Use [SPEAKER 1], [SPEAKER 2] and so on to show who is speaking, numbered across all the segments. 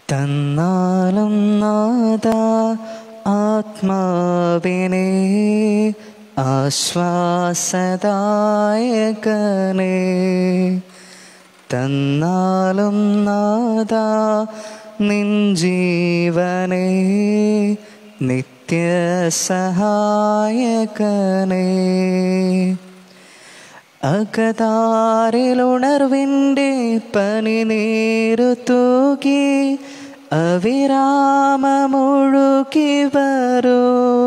[SPEAKER 1] തന്നാലും നാദ ആത്മാവിനെ ആശ്വാസദായകനെ തന്നാലും നാദ നിൻ ജീവനെ നിത്യസഹായകനെ അകതാരിലുണർവിൻ്റെ പനി നേരു തൂകി അവിരാമമൊഴുകി വരൂ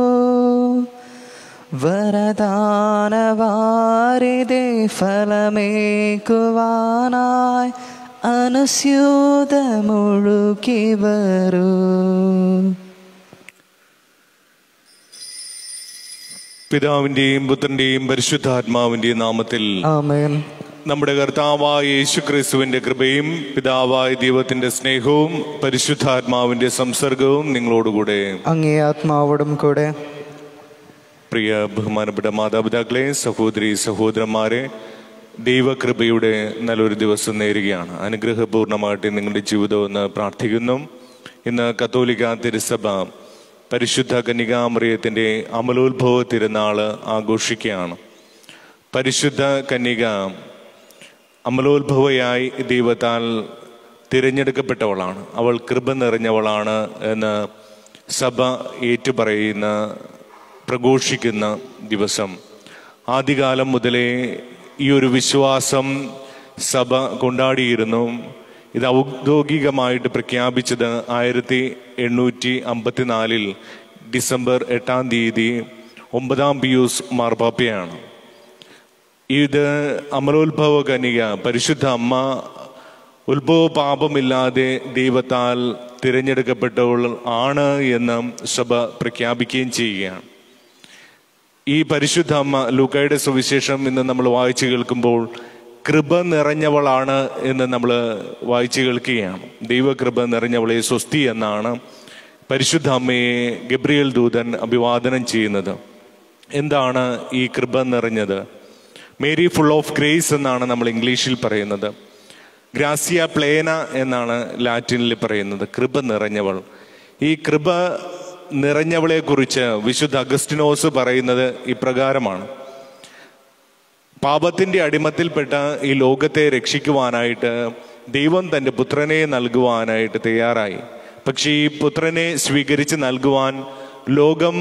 [SPEAKER 1] വരദാനവാരിതേ ഫലമേക്കുവാനായി അനുസ്യൂതമൊഴുകി വരൂ
[SPEAKER 2] പിതാവിന്റെയും പുത്രന്റെയും പരിശുദ്ധാത്മാവിന്റെയും നാമത്തിൽ
[SPEAKER 1] ആമേൻ
[SPEAKER 2] നമ്മുടെ കർത്താവായ യേശു ക്രിസ്തുവിന്റെ കൃപയും പിതാവായ ദൈവത്തിന്റെ സ്നേഹവും പരിശുദ്ധാത്മാവിന്റെ സംസർഗവും നിങ്ങളോടുകൂടെ
[SPEAKER 1] അങ്ങേ ആത്മാവോടും കൂടെ
[SPEAKER 2] പ്രിയ ബഹുമാനപ്പെട്ട മാതാപിതാക്കളെ സഹോദരി സഹോദരന്മാരെ ദൈവകൃപയുടെ നല്ലൊരു ദിവസം നേരുകയാണ് അനുഗ്രഹപൂർണ്ണമായിട്ട് നിങ്ങളുടെ ജീവിതം എന്ന് പ്രാർത്ഥിക്കുന്നു ഇന്ന് കത്തോലിക്ക തിരുസഭ പരിശുദ്ധ കന്യകാമറിയത്തിന്റെ അമലോത്ഭവ തിരുനാള് ആഘോഷിക്കുകയാണ് പരിശുദ്ധ കന്യക അമലോത്ഭവയായി ദൈവത്താൽ തിരഞ്ഞെടുക്കപ്പെട്ടവളാണ് അവൾ കൃപ നിറഞ്ഞവളാണ് എന്ന് സഭ ഏറ്റുപറയുന്ന പ്രഘോഷിക്കുന്ന ദിവസം ആദ്യകാലം മുതലേ ഈ ഒരു വിശ്വാസം സഭ കൊണ്ടാടിയിരുന്നു ഇത് ഔദ്യോഗികമായിട്ട് പ്രഖ്യാപിച്ചത് ആയിരത്തി എണ്ണൂറ്റി അമ്പത്തിനാലിൽ ഡിസംബർ എട്ടാം തീയതി ഒമ്പതാം പിയൂസ് മാർപ്പാപ്പയാണ് ഇത് അമലോത്ഭവ കനിക പരിശുദ്ധ അമ്മ ഉത്ഭവ പാപമില്ലാതെ ദൈവത്താൽ തിരഞ്ഞെടുക്കപ്പെട്ടവൾ ആണ് എന്ന് സഭ പ്രഖ്യാപിക്കുകയും ചെയ്യുകയാണ് ഈ പരിശുദ്ധ അമ്മ ലൂക്കായുടെ സുവിശേഷം ഇന്ന് നമ്മൾ വായിച്ചു കേൾക്കുമ്പോൾ കൃപ നിറഞ്ഞവളാണ് എന്ന് നമ്മൾ വായിച്ചു കേൾക്കുകയാണ് ദൈവകൃപ നിറഞ്ഞവളെ സ്വസ്തി എന്നാണ് പരിശുദ്ധ അമ്മയെ ഗബ്രിയൽ ദൂതൻ അഭിവാദനം ചെയ്യുന്നത് എന്താണ് ഈ കൃപ നിറഞ്ഞത് മേരി ഫുൾ ഓഫ് ഗ്രേസ് എന്നാണ് നമ്മൾ ഇംഗ്ലീഷിൽ പറയുന്നത് ഗ്രാസിയ പ്ലേന എന്നാണ് ലാറ്റിനിൽ പറയുന്നത് കൃപ നിറഞ്ഞവൾ ഈ കൃപ നിറഞ്ഞവളെ കുറിച്ച് വിശുദ്ധ അഗസ്റ്റിനോസ് പറയുന്നത് ഇപ്രകാരമാണ് പാപത്തിന്റെ അടിമത്തിൽപ്പെട്ട ഈ ലോകത്തെ രക്ഷിക്കുവാനായിട്ട് ദൈവം തന്റെ പുത്രനെ നൽകുവാനായിട്ട് തയ്യാറായി പക്ഷേ ഈ പുത്രനെ സ്വീകരിച്ച് നൽകുവാൻ ലോകം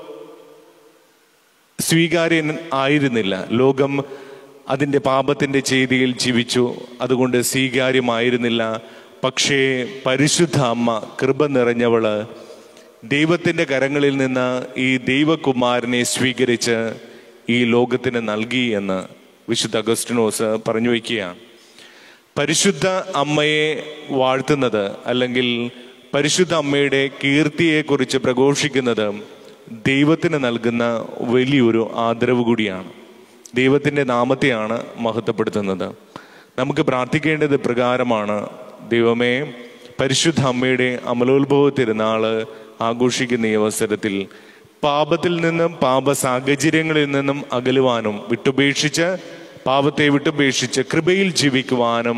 [SPEAKER 2] സ്വീകാര്യൻ ആയിരുന്നില്ല ലോകം അതിൻ്റെ പാപത്തിൻ്റെ ചെയ്തിയിൽ ജീവിച്ചു അതുകൊണ്ട് സ്വീകാര്യമായിരുന്നില്ല പക്ഷേ പരിശുദ്ധ അമ്മ കൃപ നിറഞ്ഞവള് ദൈവത്തിൻ്റെ കരങ്ങളിൽ നിന്ന് ഈ ദൈവകുമാരനെ സ്വീകരിച്ച് ഈ ലോകത്തിന് നൽകി എന്ന് വിശുദ്ധ അഗസ്റ്റിനോസ് പറഞ്ഞു വയ്ക്കുകയാണ് പരിശുദ്ധ അമ്മയെ വാഴ്ത്തുന്നത് അല്ലെങ്കിൽ പരിശുദ്ധ അമ്മയുടെ കീർത്തിയെക്കുറിച്ച് പ്രഘോഷിക്കുന്നത് ദൈവത്തിന് നൽകുന്ന വലിയൊരു ആദരവ് കൂടിയാണ് ദൈവത്തിൻ്റെ നാമത്തെയാണ് മഹത്വപ്പെടുത്തുന്നത് നമുക്ക് പ്രാർത്ഥിക്കേണ്ടത് പ്രകാരമാണ് ദൈവമേ പരിശുദ്ധ അമ്മയുടെ അമലോത്ഭവ തിരുനാള് ആഘോഷിക്കുന്ന ഈ അവസരത്തിൽ പാപത്തിൽ നിന്നും പാപ സാഹചര്യങ്ങളിൽ നിന്നും അകലുവാനും വിട്ടുപേക്ഷിച്ച് പാപത്തെ വിട്ടുപേക്ഷിച്ച് കൃപയിൽ ജീവിക്കുവാനും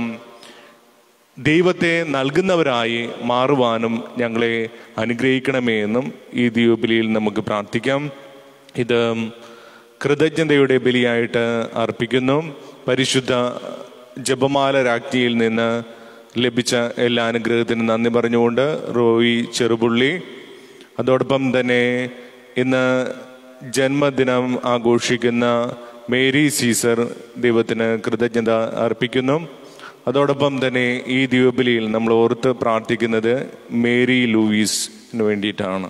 [SPEAKER 2] ദൈവത്തെ നൽകുന്നവരായി മാറുവാനും ഞങ്ങളെ അനുഗ്രഹിക്കണമേ എന്നും ഈ ദീപബലിയിൽ നമുക്ക് പ്രാർത്ഥിക്കാം ഇത് കൃതജ്ഞതയുടെ ബലിയായിട്ട് അർപ്പിക്കുന്നു പരിശുദ്ധ ജപമാല രാജ്ഞിയിൽ നിന്ന് ലഭിച്ച എല്ലാ അനുഗ്രഹത്തിനും നന്ദി പറഞ്ഞുകൊണ്ട് റോയി ചെറുപുള്ളി അതോടൊപ്പം തന്നെ ഇന്ന് ജന്മദിനം ആഘോഷിക്കുന്ന മേരി സീസർ ദൈവത്തിന് കൃതജ്ഞത അർപ്പിക്കുന്നു അതോടൊപ്പം തന്നെ ഈ ദീപബലിയിൽ നമ്മൾ ഓർത്ത് പ്രാർത്ഥിക്കുന്നത് മേരി ലൂയിസിന് വേണ്ടിയിട്ടാണ്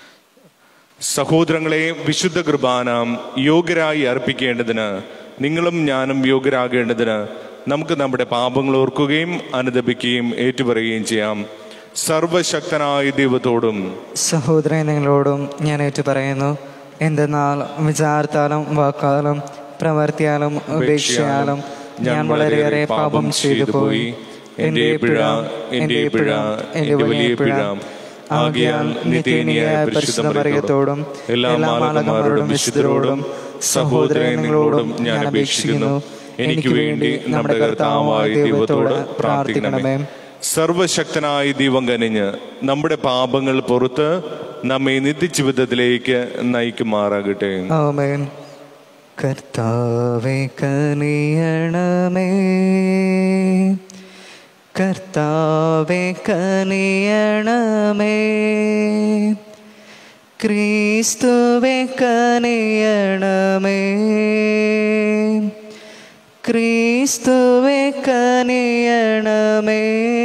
[SPEAKER 2] സഹോദരങ്ങളെ വിശുദ്ധ കുർബാന യോഗ്യരായി അർപ്പിക്കേണ്ടതിന് നിങ്ങളും ഞാനും യോഗ്യരാകേണ്ടതിന് നമുക്ക് നമ്മുടെ പാപങ്ങൾ ഓർക്കുകയും അനുദപിക്കുകയും ഏറ്റുപറയുകയും ചെയ്യാം സർവശക്തനായ ദൈവത്തോടും
[SPEAKER 1] സഹോദരൻ നിങ്ങളോടും ഞാൻ ഏറ്റു പറയുന്നു എന്തെന്നാൽ വിചാരത്താലും വാക്കാലും പ്രവർത്തിയാലും ഉപേക്ഷയാലും ഞാൻ വളരെയേറെ പാപം ചെയ്തു പോയി എന്റെ പിഴ എന്റെ പിഴ എന്റെ വലിയ പിഴ ആകിയാൽ നിത്യേനിയായ പരിശുദ്ധ മറിയത്തോടും എല്ലാ മാലകന്മാരോടും വിശുദ്ധരോടും സഹോദരൻ നിങ്ങളോടും ഞാൻ അപേക്ഷിക്കുന്നു എനിക്ക് വേണ്ടി നമ്മുടെ കർത്താവായ ദൈവത്തോട് പ്രാർത്ഥിക്കണമേ
[SPEAKER 2] സർവശക്തനായ ദൈവം കനിഞ്ഞ് നമ്മുടെ പാപങ്ങൾ പുറത്ത് നമ്മെ നിത്യജീവിതത്തിലേക്ക് നയിക്കുമാറാകട്ടെ
[SPEAKER 1] ആമേൻ കർത്താവെ കനിയണമേ കർത്താവെ കനിയണമേ ക്രിസ്തുവെ കനിയണമേ ക്രിസ്തുവെ കനിയണമേ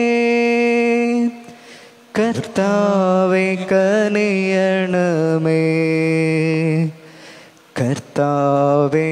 [SPEAKER 1] കർത്താവെ കനിയണമേ കർത്താവെ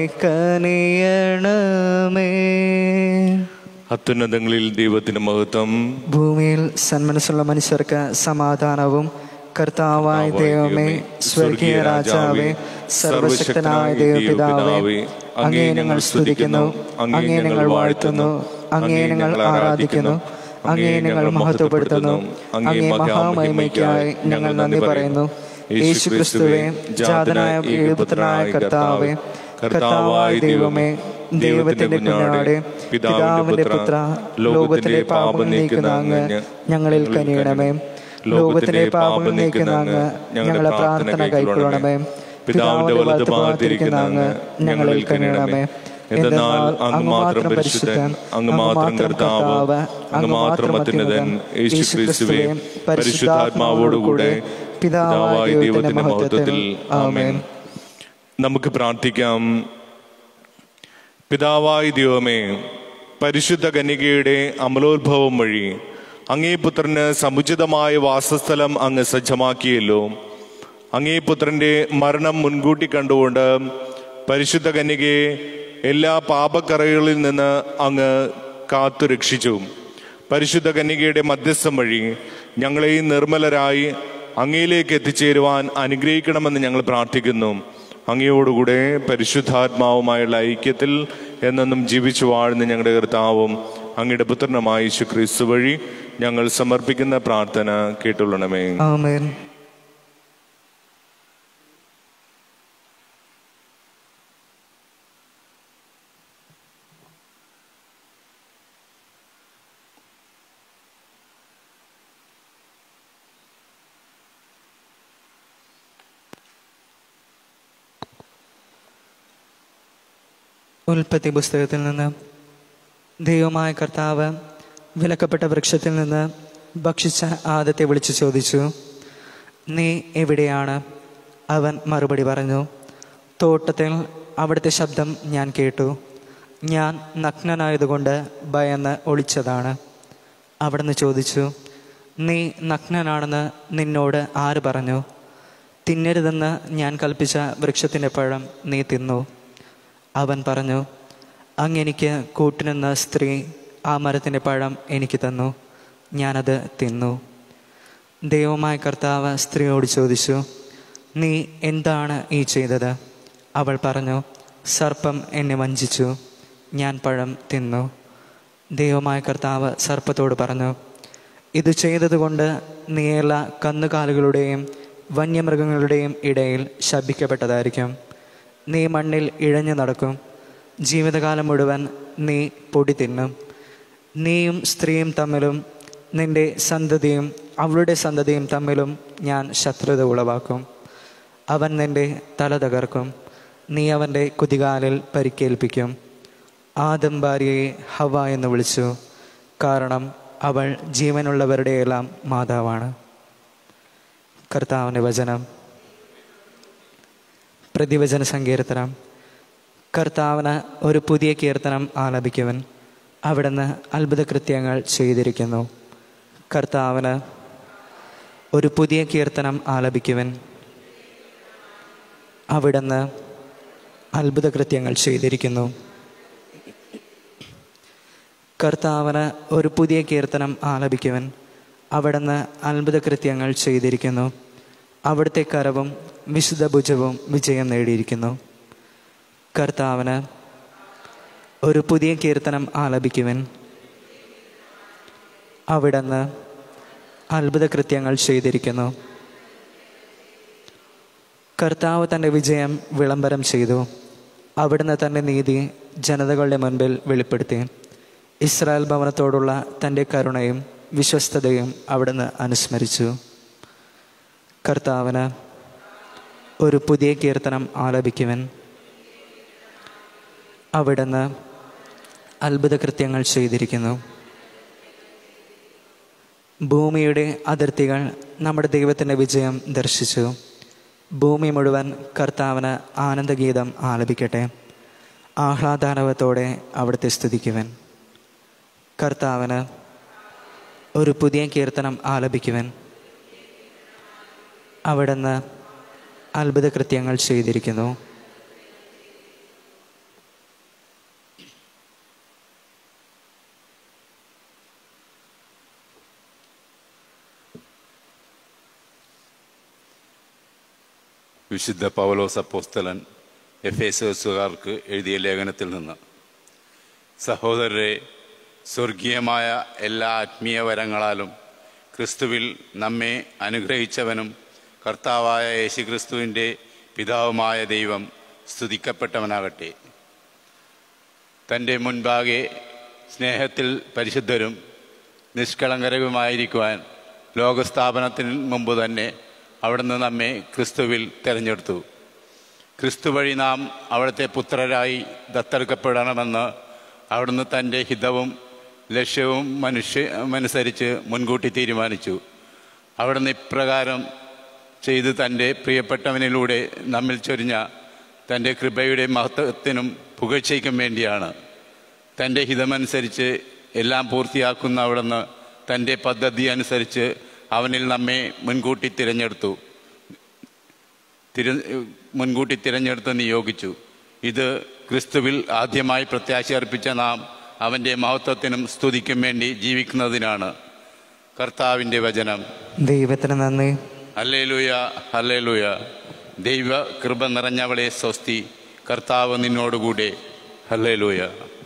[SPEAKER 1] കനിയണമേ
[SPEAKER 2] അത്യുന്നതങ്ങളിൽ ദൈവത്തിന് മഹത്വം
[SPEAKER 1] ഭൂമിയിൽ സന്മനസ്സുള്ള മനുഷ്യർക്ക് സമാധാനവും കർത്താവായ ദൈവമേ സ്വർഗീയ രാജാവേ സർവശക്തനായ ദൈവപിതാവേ അങ്ങേ ഞങ്ങൾ സ്തുതിക്കുന്നു അങ്ങേ ഞങ്ങൾ വാഴ്ത്തുന്നു അങ്ങേ ഞങ്ങൾ ആരാധിക്കുന്നു അങ്ങേ ഞങ്ങൾ മഹത്വപ്പെടുത്തുന്നു അങ്ങേ മഹാമഹിമയ്ക്കായി ഞങ്ങൾ നന്ദി പറയുന്നു യേശു ക്രിസ്തുവേ ജാതനായ എഴുപത്തിനായ കർത്താവേ കർത്താവായ ദൈവമേ ദൈവത്തിന്റെ കുഞ്ഞാടെ പിതാവിന്റെ പുത്ര ലോകത്തിലെ പാപം നീക്കുന്ന അങ്ങ് ഞങ്ങളിൽ കനിയണമേ ലോകത്തിലെ പാപങ്ങൾ നീക്കുന്ന അങ്ങ് ഞങ്ങളെ പ്രാർത്ഥന കൈക്കൊള്ളണമേ പിതാവിന്റെ വലത് ഭാഗത്തിരിക്കുന്ന അങ്ങ് ഞങ്ങളിൽ കനിയണമേ
[SPEAKER 2] എന്തെന്നാൽ അങ്ങ് മാത്രം പരിശുദ്ധൻ അങ്ങ് മാത്രം കർത്താവ് അങ്ങ് മാത്രം അത്യുന്നതൻ യേശു ക്രിസ്തുവേ പരിശുദ്ധാത്മാവോടുകൂടെ പിതാവായ ദൈവത്തിന്റെ മഹത്വത്തിൽ ആമേൻ നമുക്ക് പ്രാർത്ഥിക്കാം പിതാവായ ദൈവമേ പരിശുദ്ധ കന്യകയുടെ അമലോത്ഭവം വഴി അങ്ങേ പുത്രന് സമുചിതമായ വാസസ്ഥലം അങ്ങ് സജ്ജമാക്കിയല്ലോ അങ്ങേ പുത്രന്റെ മരണം മുൻകൂട്ടി കണ്ടുകൊണ്ട് പരിശുദ്ധ കന്യകയെ എല്ലാ പാപക്കറകളിൽ നിന്ന് അങ്ങ് കാത്തു രക്ഷിച്ചു പരിശുദ്ധ കന്യകയുടെ മധ്യസ്ഥം വഴി ഞങ്ങളെയും നിർമ്മലരായി അങ്ങയിലേക്ക് എത്തിച്ചേരുവാൻ അനുഗ്രഹിക്കണമെന്ന് ഞങ്ങൾ പ്രാർത്ഥിക്കുന്നു അങ്ങയോടുകൂടെ പരിശുദ്ധാത്മാവുമായുള്ള ഐക്യത്തിൽ എന്നെന്നും ജീവിച്ചു വാഴുന്ന ഞങ്ങളുടെ കർത്താവും അങ്ങയുടെ പുത്രനുമായ യേശു ക്രിസ്തു വഴി ഞങ്ങൾ സമർപ്പിക്കുന്ന പ്രാർത്ഥന കേട്ടുള്ളണമേ
[SPEAKER 1] ആമേൻ ഉൽപ്പത്തി പുസ്തകത്തിൽ നിന്ന് ദൈവമായ കർത്താവ് വിലക്കപ്പെട്ട വൃക്ഷത്തിൽ നിന്ന് ഭക്ഷിച്ച ആദത്തെ വിളിച്ചു ചോദിച്ചു നീ എവിടെയാണ് അവൻ മറുപടി പറഞ്ഞു തോട്ടത്തിൽ അവിടുത്തെ ശബ്ദം ഞാൻ കേട്ടു ഞാൻ നഗ്നനായതുകൊണ്ട് ഭയന്ന് ഒളിച്ചതാണ് അവിടുന്ന് ചോദിച്ചു നീ നഗ്നനാണെന്ന് നിന്നോട് ആര് പറഞ്ഞു തിന്നരുതെന്ന് ഞാൻ കൽപ്പിച്ച വൃക്ഷത്തിൻ്റെ പഴം നീ തിന്നു അവൻ പറഞ്ഞു അങ്ങെനിക്ക് കൂട്ടിനിന്ന സ്ത്രീ ആ മരത്തിൻ്റെ പഴം എനിക്ക് തന്നു ഞാനത് തിന്നു ദൈവമായ കർത്താവ് സ്ത്രീയോട് ചോദിച്ചു നീ എന്താണ് ഈ ചെയ്തത് അവൾ പറഞ്ഞു സർപ്പം എന്നെ വഞ്ചിച്ചു ഞാൻ പഴം തിന്നു ദൈവമായ കർത്താവ് സർപ്പത്തോട് പറഞ്ഞു ഇത് ചെയ്തതുകൊണ്ട് നീ എല്ലാ കന്നുകാലുകളുടെയും വന്യമൃഗങ്ങളുടെയും ഇടയിൽ ശപിക്കപ്പെട്ടതായിരിക്കും നീ മണ്ണിൽ ഇഴഞ്ഞു നടക്കും ജീവിതകാലം മുഴുവൻ നീ പൊടി തിന്നും നീയും സ്ത്രീയും തമ്മിലും നിന്റെ സന്തതിയും അവളുടെ സന്തതിയും തമ്മിലും ഞാൻ ശത്രുത ഉളവാക്കും അവൻ നിന്റെ തല തകർക്കും നീ അവൻ്റെ കുതികാലിൽ പരിക്കേൽപ്പിക്കും ആദം ഭാര്യയെ ഹവ എന്ന് വിളിച്ചു കാരണം അവൾ ജീവനുള്ളവരുടെയെല്ലാം മാതാവാണ് കർത്താവിൻ്റെ വചനം പ്രതിവചന സങ്കീർത്തനം കർത്താവിന് ഒരു പുതിയ കീർത്തനം ആലപിക്കുവൻ അവിടുന്ന് അത്ഭുത കൃത്യങ്ങൾ ചെയ്തിരിക്കുന്നു കർത്താവിന് ഒരു പുതിയ കീർത്തനം ആലപിക്കുവൻ അവിടുന്ന് അത്ഭുത കൃത്യങ്ങൾ ചെയ്തിരിക്കുന്നു കർത്താവിന് ഒരു പുതിയ കീർത്തനം ആലപിക്കുവൻ അവിടുന്ന് അത്ഭുത കൃത്യങ്ങൾ ചെയ്തിരിക്കുന്നു അവിടുത്തെ കരവും വിശുദ്ധ ഭുജവും വിജയം നേടിയിരിക്കുന്നു കർത്താവിന് ഒരു പുതിയ കീർത്തനം ആലപിക്കുവൻ അവിടുന്ന് അത്ഭുത കൃത്യങ്ങൾ ചെയ്തിരിക്കുന്നു കർത്താവ് തൻ്റെ വിജയം വിളംബരം ചെയ്തു അവിടുന്ന് തൻ്റെ നീതി ജനതകളുടെ മുൻപിൽ വെളിപ്പെടുത്തി ഇസ്രായേൽ ഭവനത്തോടുള്ള തൻ്റെ കരുണയും വിശ്വസ്തതയും അവിടുന്ന് അനുസ്മരിച്ചു കർത്താവിന് ഒരു പുതിയ കീർത്തനം ആലപിക്കുവൻ അവിടുന്ന് അത്ഭുത കൃത്യങ്ങൾ ചെയ്തിരിക്കുന്നു ഭൂമിയുടെ അതിർത്തികൾ നമ്മുടെ ദൈവത്തിൻ്റെ വിജയം ദർശിച്ചു ഭൂമി മുഴുവൻ കർത്താവിന് ആനന്ദഗീതം ആലപിക്കട്ടെ ആഹ്ലാദാനവത്തോടെ അവിടുത്തെ സ്തുതിക്കുവൻ കർത്താവിന് ഒരു പുതിയ കീർത്തനം ആലപിക്കുവൻ അവിടുന്ന് അത്ഭുത കൃത്യങ്ങൾ ചെയ്തിരിക്കുന്നു
[SPEAKER 3] വിശുദ്ധ പൗലോസ് അപ്പോസ്തലൻ എഫ് എസുകാർക്ക് എഴുതിയ ലേഖനത്തിൽ നിന്ന് സഹോദരരെ സ്വർഗീയമായ എല്ലാ ആത്മീയ വരങ്ങളാലും ക്രിസ്തുവിൽ നമ്മെ അനുഗ്രഹിച്ചവനും കർത്താവായ യേശുക്രിസ്തുവിൻ്റെ പിതാവുമായ ദൈവം സ്തുതിക്കപ്പെട്ടവനാകട്ടെ തൻ്റെ മുൻപാകെ സ്നേഹത്തിൽ പരിശുദ്ധരും നിഷ്കളങ്കരവുമായിരിക്കുവാൻ ലോകസ്ഥാപനത്തിന് മുമ്പ് തന്നെ അവിടുന്ന് നമ്മെ ക്രിസ്തുവിൽ തിരഞ്ഞെടുത്തു ക്രിസ്തു വഴി നാം അവിടുത്തെ പുത്രരായി ദത്തെടുക്കപ്പെടണമെന്ന് അവിടുന്ന് തൻ്റെ ഹിതവും ലക്ഷ്യവും മനുഷ്യ അനുസരിച്ച് മുൻകൂട്ടി തീരുമാനിച്ചു അവിടുന്ന് ഇപ്രകാരം ചെയ്ത് തൻ്റെ പ്രിയപ്പെട്ടവനിലൂടെ നമ്മിൽ ചൊരിഞ്ഞ തൻ്റെ കൃപയുടെ മഹത്വത്തിനും പുകഴ്ചയ്ക്കും വേണ്ടിയാണ് തൻ്റെ ഹിതമനുസരിച്ച് എല്ലാം പൂർത്തിയാക്കുന്ന അവിടുന്ന് തൻ്റെ പദ്ധതി അനുസരിച്ച് അവനിൽ നമ്മെ മുൻകൂട്ടി തിരഞ്ഞെടുത്തു തിര മുൻകൂട്ടി തിരഞ്ഞെടുത്ത് നിയോഗിച്ചു ഇത് ക്രിസ്തുവിൽ ആദ്യമായി പ്രത്യാശ അർപ്പിച്ച നാം അവൻ്റെ മഹത്വത്തിനും സ്തുതിക്കും വേണ്ടി ജീവിക്കുന്നതിനാണ് കർത്താവിൻ്റെ വചനം
[SPEAKER 1] ദൈവത്തിന് നന്ദി
[SPEAKER 3] ഹല്ലേലൂയ ഹല്ലേലൂയ ദൈവ കൃപ നിറഞ്ഞവളെ സ്വസ്തി കർത്താവ് നിന്നോടുകൂടെ ഹല്ലേലൂയ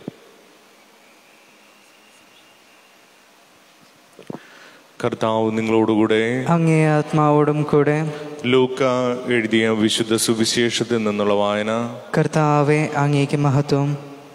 [SPEAKER 2] കർത്താവ് നിങ്ങളോടുകൂടെ
[SPEAKER 1] അങ്ങേ ആത്മാവോടും കൂടെ
[SPEAKER 2] ലൂക്ക എഴുതിയ വിശുദ്ധ സുവിശേഷത്തിൽ നിന്നുള്ള വായന
[SPEAKER 1] കർത്താവെ അങ്ങേക്ക് മഹത്വം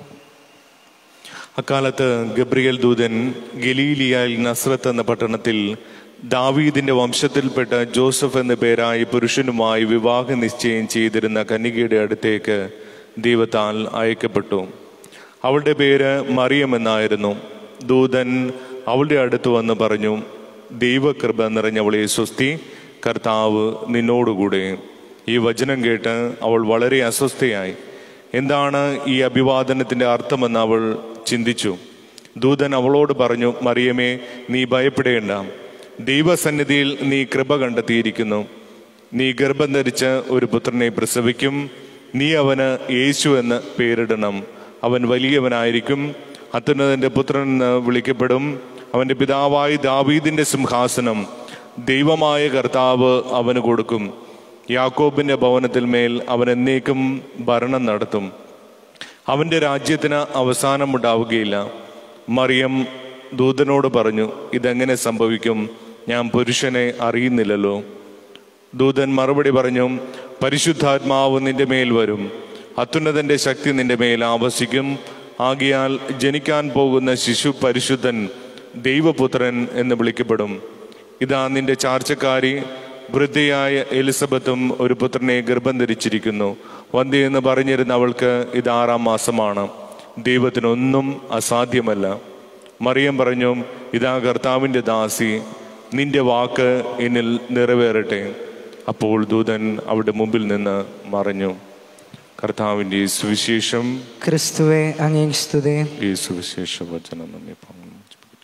[SPEAKER 2] അക്കാലത്ത് ഗബ്രിയേൽ ദൂതൻ ഗലീലിയയിൽ നസ്രത്ത് എന്ന പട്ടണത്തിൽ ദാവീദിന്റെ വംശത്തിൽപ്പെട്ട ജോസഫ് എന്ന പേരായ പുരുഷനുമായി വിവാഹ നിശ്ചയം ചെയ്തിരുന്ന കന്യകയുടെ അടുത്തേക്ക് ദൈവത്താൽ അയക്കപ്പെട്ടു അവളുടെ പേര് മറിയം എന്നായിരുന്നു ദൂതൻ അവളുടെ അടുത്ത് വന്ന് പറഞ്ഞു ദൈവകൃപ നിറഞ്ഞവളെ സ്വസ്തി കർത്താവ് നിന്നോടുകൂടെ ഈ വചനം കേട്ട് അവൾ വളരെ അസ്വസ്ഥയായി എന്താണ് ഈ അഭിവാദനത്തിന്റെ അർത്ഥമെന്ന് അവൾ ചിന്തിച്ചു ദൂതൻ അവളോട് പറഞ്ഞു മറിയമേ നീ ഭയപ്പെടേണ്ട ദൈവസന്നിധിയിൽ നീ കൃപ കണ്ടെത്തിയിരിക്കുന്നു നീ ഗർഭം ധരിച്ച് ഒരു പുത്രനെ പ്രസവിക്കും നീ അവന് യേശു എന്ന് പേരിടണം അവൻ വലിയവനായിരിക്കും അത്യുന്നതന്റെ പുത്രൻ എന്ന് വിളിക്കപ്പെടും അവന്റെ പിതാവായി ദാവീദിന്റെ സിംഹാസനം ദൈവമായ കർത്താവ് അവന് കൊടുക്കും യാക്കോബിന്റെ ഭവനത്തിൽ മേൽ അവൻ എന്നേക്കും ഭരണം നടത്തും അവന്റെ രാജ്യത്തിന് അവസാനമുണ്ടാവുകയില്ല മറിയം ദൂതനോട് പറഞ്ഞു ഇതെങ്ങനെ സംഭവിക്കും ഞാൻ പുരുഷനെ അറിയുന്നില്ലല്ലോ ദൂതൻ മറുപടി പറഞ്ഞു പരിശുദ്ധാത്മാവ് നിന്റെ മേൽ വരും അത്യുന്നതന്റെ ശക്തി നിന്റെ മേൽ ആവസിക്കും ആകിയാൽ ജനിക്കാൻ പോകുന്ന ശിശു പരിശുദ്ധൻ ദൈവപുത്രൻ എന്ന് വിളിക്കപ്പെടും ഇതാ നിന്റെ ചാർച്ചക്കാരി വൃദ്ധയായ എലിസബത്തും ഒരു പുത്രനെ ഗർഭം ധരിച്ചിരിക്കുന്നു വന്ധ്യ എന്ന് പറഞ്ഞിരുന്ന അവൾക്ക് ഇത് ആറാം മാസമാണ് ദൈവത്തിനൊന്നും അസാധ്യമല്ല മറിയം പറഞ്ഞു ഇതാ കർത്താവിൻ്റെ ദാസി നിന്റെ വാക്ക് എന്നിൽ നിറവേറട്ടെ അപ്പോൾ ദൂതൻ അവിടെ മുമ്പിൽ നിന്ന് മറഞ്ഞു കർത്താവിൻ്റെ ഈ സുവിശേഷം
[SPEAKER 1] ക്രിസ്തുവെ അങ്ങേ സ്തുതി
[SPEAKER 2] ഈ സുവിശേഷ വചനം നമ്മെ പങ്കുവെച്ചു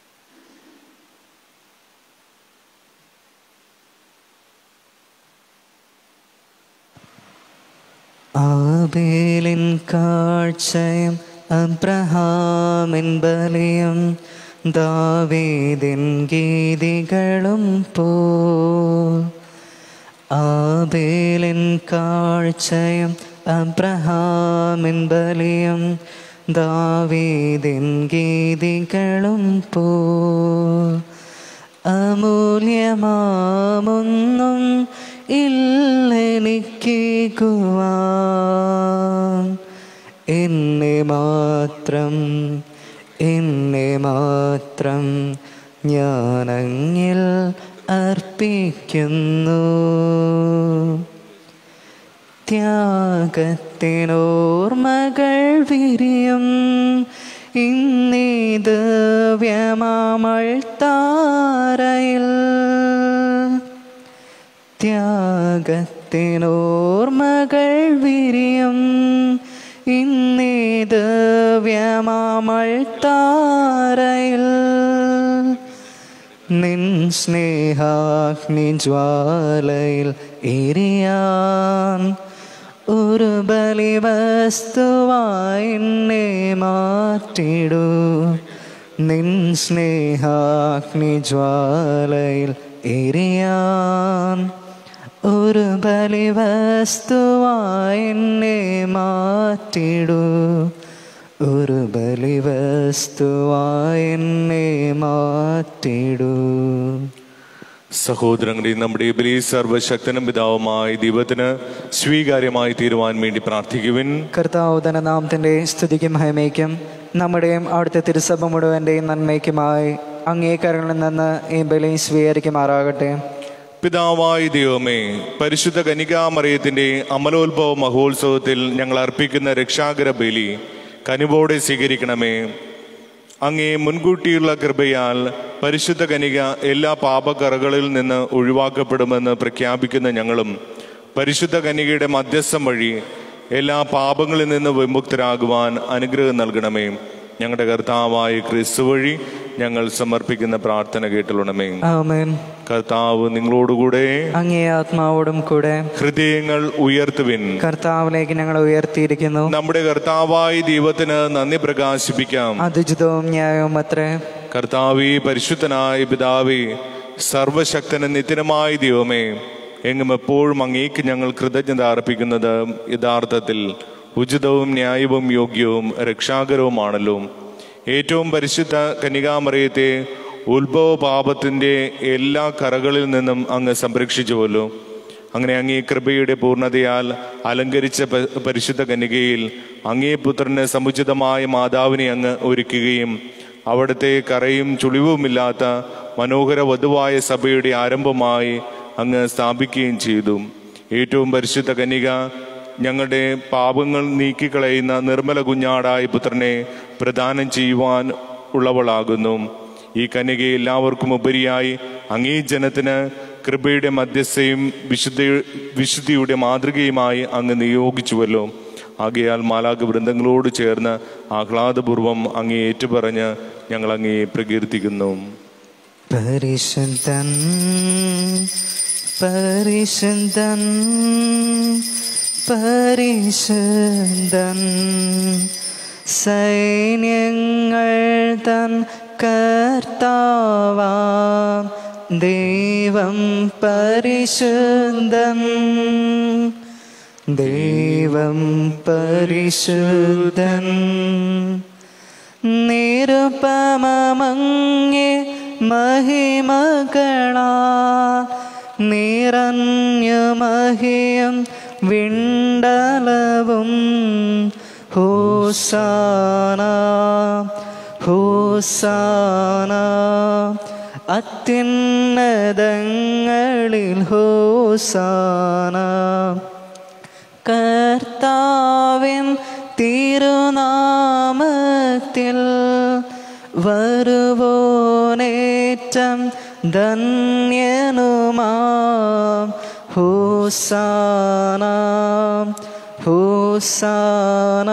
[SPEAKER 1] ആബേലിൻ കാഴ്ചയും അബ്രഹാമിൻ ബലിയും ദാവീദിൻ ഗീതികളും പോ ആബേലിൻ കാഴ്ചയും അബ്രഹാമിൻ ബലിയും ദാവീദിൻ ഗീതികളും പോ അമൂല്യമാമൊന്നും ഇല്ലെനിക്കുവാൻ എന്നെ മാത്രം എന്നെ മാത്രം ഞാനങ്ങിൽ അർപ്പിക്കുന്നു ത്യാഗത്തിനോർമകൾ വിരിയും ഇന്നീ ദിവ്യമാമൾ താരയിൽ ത്യാഗത്തിനോർമകൾ വിരിയും ഇന്നീ ദിവ്യമാമൾ താരയിൽ നിൻ സ്നേഹാഗ്നി ജ്വാലയിൽ എരിയാൻ ഒരു ബലി വസ്തുവായി എന്നെ മാറ്റിടൂ നിൻ സ്നേഹാഗ്നി ജ്വാലയിൽ എരിയാൻ ഒരു ബലി വസ്തുവായി എന്നെ മാറ്റിടൂ ഒരു ബലി വസ്തുവായി എന്നെ മാറ്റിടൂ
[SPEAKER 2] സഹോദരങ്ങളെ നമ്മുടെ ഈ ബലി സർവശക്തനും പിതാവുമായ ദൈവത്തിന് സ്വീകാര്യമായി തീരുവാൻ വേണ്ടി പ്രാർത്ഥിക്കുവിൻ
[SPEAKER 1] കർത്താവ് തന്റെ നാമത്തിന്റെ സ്തുതിക്കും മഹിമയ്ക്കും നമ്മുടെയും അവിടുത്തെ തിരുസഭ മുഴുവൻ്റെയും നന്മയ്ക്കുമായി അങ്ങേക്കരങ്ങളിൽ നിന്ന് ഈ ബലി സ്വീകരിക്കുമാറാകട്ടെ
[SPEAKER 2] പിതാവായ ദൈവമേ പരിശുദ്ധ കനികാമറിയത്തിന്റെ അമലോത്ഭവ മഹോത്സവത്തിൽ ഞങ്ങൾ അർപ്പിക്കുന്ന രക്ഷാകര ബലി കനിവോടെ സ്വീകരിക്കണമേ അങ്ങേ മുൻകൂട്ടിയുള്ള കൃപയാൽ പരിശുദ്ധ കനിക എല്ലാ പാപക്കറകളിൽ നിന്ന് ഒഴിവാക്കപ്പെടുമെന്ന് പ്രഖ്യാപിക്കുന്ന ഞങ്ങളും പരിശുദ്ധ കനികയുടെ മധ്യസ്ഥം വഴി എല്ലാ പാപങ്ങളിൽ നിന്ന് വിമുക്തരാകുവാൻ അനുഗ്രഹം നൽകണമേ ഞങ്ങളുടെ കർത്താവായ ക്രിസ്തു വഴി ഞങ്ങൾ സമർപ്പിക്കുന്ന പ്രാർത്ഥന കേട്ടുള്ളണമേ
[SPEAKER 1] ആമേൻ
[SPEAKER 2] കർത്താവ് നിങ്ങളോടുകൂടെ
[SPEAKER 1] അങ്ങേ ആത്മാവോടും കൂടെ
[SPEAKER 2] ഹൃദയങ്ങൾ ഉയർത്തുവിൻ
[SPEAKER 1] കർത്താവിലേക്ക് ഞങ്ങൾ ഉയർത്തിയിരിക്കുന്നു
[SPEAKER 2] നമ്മുടെ കർത്താവായ ദൈവത്തിന് നന്ദി പ്രകാശിപ്പിക്കാം
[SPEAKER 1] അതുചിതവും ന്യായവും അത്രേ
[SPEAKER 2] കർത്താവി പരിശുദ്ധനായ പിതാവേ സർവശക്തന് നിത്യനമായ ദൈവമേ എങ്ങും എപ്പോഴും അങ്ങേക്ക് ഞങ്ങൾ കൃതജ്ഞത അർപ്പിക്കുന്നത് യഥാർത്ഥത്തിൽ ഉചിതവും ന്യായവും യോഗ്യവും രക്ഷാകരവുമാണല്ലോ ഏറ്റവും പരിശുദ്ധ കനികാമറിയത്തെ ഉത്ഭവ പാപത്തിൻ്റെ എല്ലാ കറകളിൽ നിന്നും അങ്ങ് സംരക്ഷിച്ചുവല്ലോ അങ്ങനെ അങ്ങേ കൃപയുടെ പൂർണ്ണതയാൽ അലങ്കരിച്ച പ- പരിശുദ്ധ കന്യകയിൽ അങ്ങേ പുത്രന് സമുചിതമായ മാതാവിനെ അങ്ങ് ഒരുക്കുകയും അവിടുത്തെ കറയും ചുളിവുമില്ലാത്ത മനോഹര വധുവായ സഭയുടെ ആരംഭമായി അങ്ങ് സ്ഥാപിക്കുകയും ചെയ്തു ഏറ്റവും പരിശുദ്ധ കന്യക ഞങ്ങളുടെ പാപങ്ങൾ നീക്കിക്കളയുന്ന നിർമ്മല കുഞ്ഞാടായ പുത്രനെ പ്രദാനം ചെയ്യുവാൻ ഉള്ളവളാകുന്നു ഈ കന്യക എല്ലാവർക്കും ഉപരിയായി അങ്ങേ ജനത്തിന് കൃപയുടെ മധ്യസ്ഥയും വിശുദ്ധ വിശുദ്ധിയുടെ മാതൃകയുമായി അങ്ങ് നിയോഗിച്ചുവല്ലോ ആകയാൽ മാലാക വൃന്ദങ്ങളോട് ചേർന്ന് ആഹ്ലാദപൂർവം അങ്ങേ ഏറ്റുപറഞ്ഞ് ഞങ്ങൾ അങ്ങേ പ്രകീർത്തിക്കുന്നു
[SPEAKER 1] പരിശുദ്ധൻ പരിശുദ്ധൻ പരിശുദ്ധൻ സൈന്യങ്ങൾ തൻ കർത്താവാം ദൈവം പരിശുദ്ധൻ ദൈവം പരിശുദ്ധൻ നിരുപമങ്ങേ മഹിമകളാ നിറഞ്ഞു മഹിയും വിണ്ടലവും ഹോസാന ഹോസാന അത്യുന്നതങ്ങളിൽ ഹോസാന കർത്താവിൻ തിരുനാമത്തിൽ വരുവോനേറ്റം ധന്യനുമാം ഹോസാന ഹോസാന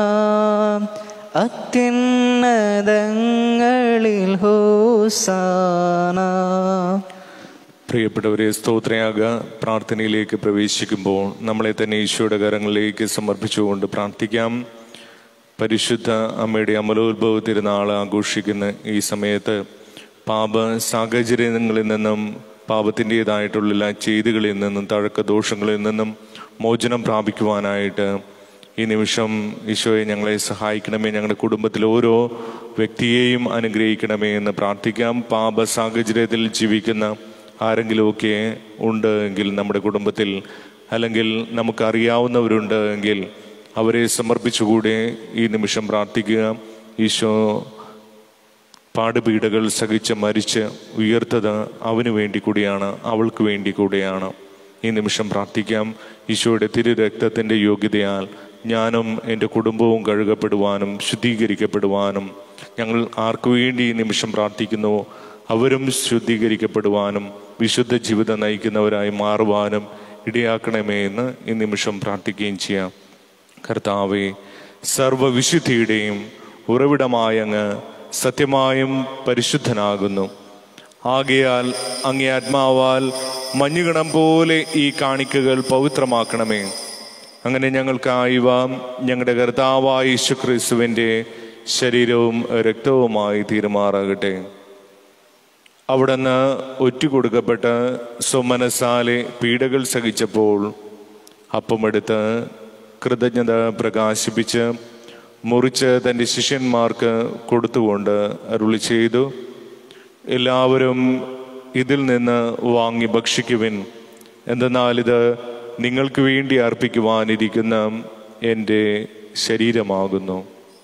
[SPEAKER 1] അത്യുന്നതങ്ങളിൽ ഹോസാന
[SPEAKER 2] പ്രിയപ്പെട്ടവരെ സ്തോത്രയാഗ പ്രാർത്ഥനയിലേക്ക് പ്രവേശിക്കുമ്പോൾ നമ്മളെ തന്നെ ഈശോയുടെ കരങ്ങളിലേക്ക് സമർപ്പിച്ചുകൊണ്ട് പ്രാർത്ഥിക്കാം പരിശുദ്ധ അമ്മയുടെ അമലോത്ഭവ തിരുനാൾ ആഘോഷിക്കുന്ന ഈ സമയത്ത് പാപ സാഹചര്യങ്ങളിൽ നിന്നും പാപത്തിൻ്റെതായിട്ടുള്ള എല്ലാ ചെയ്തികളിൽ നിന്നും തഴക്ക ദോഷങ്ങളിൽ നിന്നും മോചനം പ്രാപിക്കുവാനായിട്ട് ഈ നിമിഷം ഈശോയെ ഞങ്ങളെ സഹായിക്കണമേ ഞങ്ങളുടെ കുടുംബത്തിലെ ഓരോ വ്യക്തിയെയും അനുഗ്രഹിക്കണമേ എന്ന് പ്രാർത്ഥിക്കാം പാപ സാഹചര്യത്തിൽ ജീവിക്കുന്ന ആരെങ്കിലുമൊക്കെ ഉണ്ട് എങ്കിൽ നമ്മുടെ കുടുംബത്തിൽ അല്ലെങ്കിൽ നമുക്കറിയാവുന്നവരുണ്ട് എങ്കിൽ അവരെ സമർപ്പിച്ചുകൂടെ ഈ നിമിഷം പ്രാർത്ഥിക്കുക ഈശോ പാടുപീഡകൾ സഹിച്ച് മരിച്ച് ഉയർത്തത് അവന് വേണ്ടി കൂടിയാണ് അവൾക്ക് വേണ്ടി കൂടിയാണ് ഈ നിമിഷം പ്രാർത്ഥിക്കാം ഈശോയുടെ തിരുരക്തത്തിൻ്റെ യോഗ്യതയാൽ ഞാനും എൻ്റെ കുടുംബവും കഴുകപ്പെടുവാനും ശുദ്ധീകരിക്കപ്പെടുവാനും ഞങ്ങൾ ആർക്കു വേണ്ടി ഈ നിമിഷം പ്രാർത്ഥിക്കുന്നു അവരും ശുദ്ധീകരിക്കപ്പെടുവാനും വിശുദ്ധ ജീവിതം നയിക്കുന്നവരായി മാറുവാനും ഇടയാക്കണമേ എന്ന് ഈ നിമിഷം പ്രാർത്ഥിക്കുകയും ചെയ്യാം കർത്താവെ സർവവിശുദ്ധിയുടെയും ഉറവിടമായ അങ്ങ് സത്യമായും പരിശുദ്ധനാകുന്നു ആകയാൽ അങ്ങേ ആത്മാവാൽ മഞ്ഞുകണം പോലെ ഈ കാണിക്കകൾ പവിത്രമാക്കണമേ അങ്ങനെ ഞങ്ങൾക്കായിവ ഞങ്ങളുടെ കർത്താവായ യേശുക്രിസ്തുവിൻ്റെ ശരീരവും രക്തവുമായി തീരുമാറാകട്ടെ അവിടുന്ന് ഒറ്റുകൊടുക്കപ്പെട്ട് സ്വമനസാലെ പീഡകൾ സഹിച്ചപ്പോൾ അപ്പമെടുത്ത് കൃതജ്ഞത പ്രകാശിപ്പിച്ച് മുറിച്ച് തൻ്റെ ശിഷ്യന്മാർക്ക് കൊടുത്തുകൊണ്ട് അരുളി ചെയ്തു എല്ലാവരും ഇതിൽ നിന്ന് വാങ്ങി ഭക്ഷിക്കുവിൻ എന്തെന്നാൽ ഇത് നിങ്ങൾക്ക് വേണ്ടി അർപ്പിക്കുവാനിരിക്കുന്ന എൻ്റെ ശരീരമാകുന്നു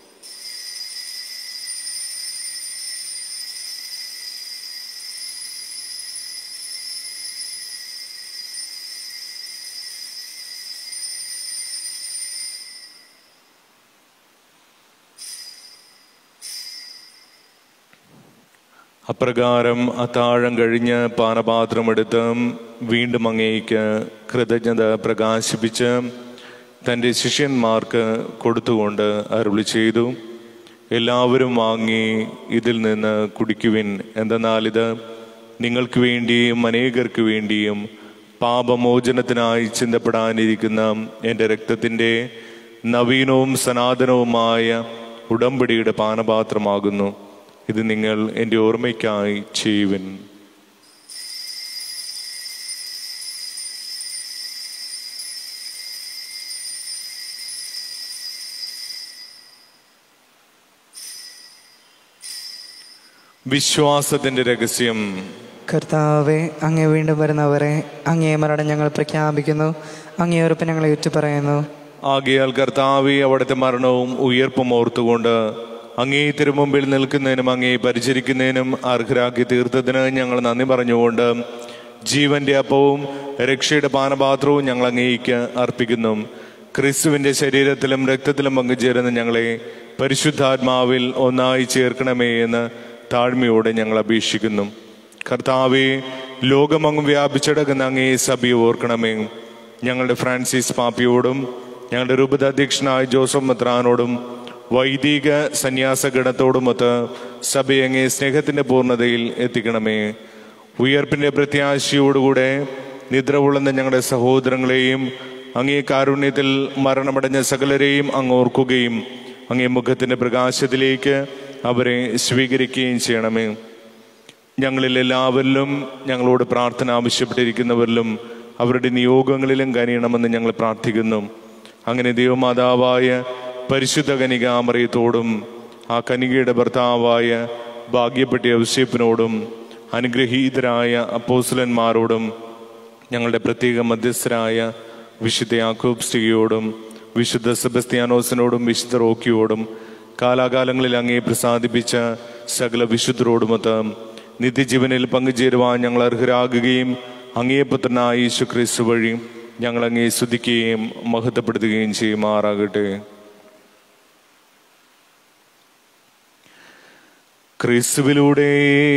[SPEAKER 2] അപ്രകാരം അത്താഴം കഴിഞ്ഞ് പാനപാത്രമെടുത്ത് വീണ്ടും അങ്ങേക്ക് കൃതജ്ഞത പ്രകാശിപ്പിച്ച് തൻ്റെ ശിഷ്യന്മാർക്ക് കൊടുത്തുകൊണ്ട് അരുളി ചെയ്തു എല്ലാവരും വാങ്ങി ഇതിൽ നിന്ന് കുടിക്കുവിൻ എന്തെന്നാൽ ഇത് നിങ്ങൾക്ക് വേണ്ടിയും അനേകർക്ക് വേണ്ടിയും പാപമോചനത്തിനായി ചിന്തപ്പെടാനിരിക്കുന്ന എൻ്റെ രക്തത്തിൻ്റെ നവീനവും സനാതനവുമായ ഉടമ്പടിയുടെ പാനപാത്രമാകുന്നു ഇത് നിങ്ങൾ എൻ്റെ ഓർമ്മയ്ക്കായി ചെയ്യുവിൻ വിശ്വാസത്തിന്റെ രഹസ്യം
[SPEAKER 1] കർത്താവെ അങ്ങേ വീണ്ടും വരുന്നവരെ അങ്ങേ മരണം ഞങ്ങൾ പ്രഖ്യാപിക്കുന്നു അങ്ങേ ഉറപ്പ് ഞങ്ങളെ ഏറ്റുപറയുന്നു
[SPEAKER 2] ആകയാൽ കർത്താവെ അവിടുത്തെ മരണവും ഉയർപ്പും ഓർത്തുകൊണ്ട് അങ്ങേ തിരുമുമ്പിൽ നിൽക്കുന്നതിനും അങ്ങേ പരിചരിക്കുന്നതിനും അർഹരാക്കി തീർത്തതിന് ഞങ്ങൾ നന്ദി പറഞ്ഞുകൊണ്ട് ജീവന്റെ അപ്പവും രക്ഷയുടെ പാനപാത്രവും ഞങ്ങൾ അങ്ങേക്ക് അർപ്പിക്കുന്നു ക്രിസ്തുവിന്റെ ശരീരത്തിലും രക്തത്തിലും പങ്കുചേരുന്ന ഞങ്ങളെ പരിശുദ്ധാത്മാവിൽ ഒന്നായി ചേർക്കണമേ എന്ന് താഴ്മയോടെ ഞങ്ങൾ അപേക്ഷിക്കുന്നു കർത്താവെ ലോകമങ്ങും വ്യാപിച്ചടക്കുന്ന അങ്ങേ സഭയെ ഓർക്കണമേ ഞങ്ങളുടെ ഫ്രാൻസിസ് പാപ്പിയോടും ഞങ്ങളുടെ രൂപത അധ്യക്ഷനായ ജോസഫ് മെത്രാനോടും വൈദിക സന്യാസ ഗണത്തോടുമൊത്ത് സഭയെ അങ്ങേ സ്നേഹത്തിന്റെ പൂർണ്ണതയിൽ എത്തിക്കണമേ ഉയർപ്പിന്റെ പ്രത്യാശയോടുകൂടെ നിദ്ര കൊള്ളുന്ന ഞങ്ങളുടെ സഹോദരങ്ങളെയും അങ്ങേ കാരുണ്യത്തിൽ മരണമടഞ്ഞ സകലരെയും അങ്ങ് ഓർക്കുകയും അങ്ങേ മുഖത്തിന്റെ പ്രകാശത്തിലേക്ക് അവരെ സ്വീകരിക്കുകയും ചെയ്യണമേ ഞങ്ങളിൽ എല്ലാവരിലും ഞങ്ങളോട് പ്രാർത്ഥന ആവശ്യപ്പെട്ടിരിക്കുന്നവരിലും അവരുടെ നിയോഗങ്ങളിലും കനിയണമെന്ന് ഞങ്ങൾ പ്രാർത്ഥിക്കുന്നു അങ്ങനെ ദൈവമാതാവായ പരിശുദ്ധ കനികാമറിയത്തോടും ആ കനികയുടെ ഭർത്താവായ ഭാഗ്യപ്പെട്ട ഔസേപ്പിനോടും അനുഗ്രഹീതരായ അപ്പോസ്ലന്മാരോടും ഞങ്ങളുടെ പ്രത്യേക മധ്യസ്ഥരായ വിശുദ്ധ യാക്കോബ് സ്റ്റിയോടും വിശുദ്ധ സെബസ്ത്യാനോസിനോടും വിശുദ്ധ റോക്കിയോടും കാലാകാലങ്ങളിൽ അങ്ങേ പ്രസാദിപ്പിച്ച സകല വിശുദ്ധരോടുമൊത്ത് നിത്യജീവനിൽ പങ്കുചേരുവാൻ ഞങ്ങൾ അർഹരാകുകയും അങ്ങേ പുത്രനായ യേശു ക്രിസ്തു വഴി ഞങ്ങൾ അങ്ങേ സ്തുതിക്കുകയും മഹത്വപ്പെടുത്തുകയും ചെയ്യുമാറാകട്ടെ ക്രിസ്തുവിലൂടെ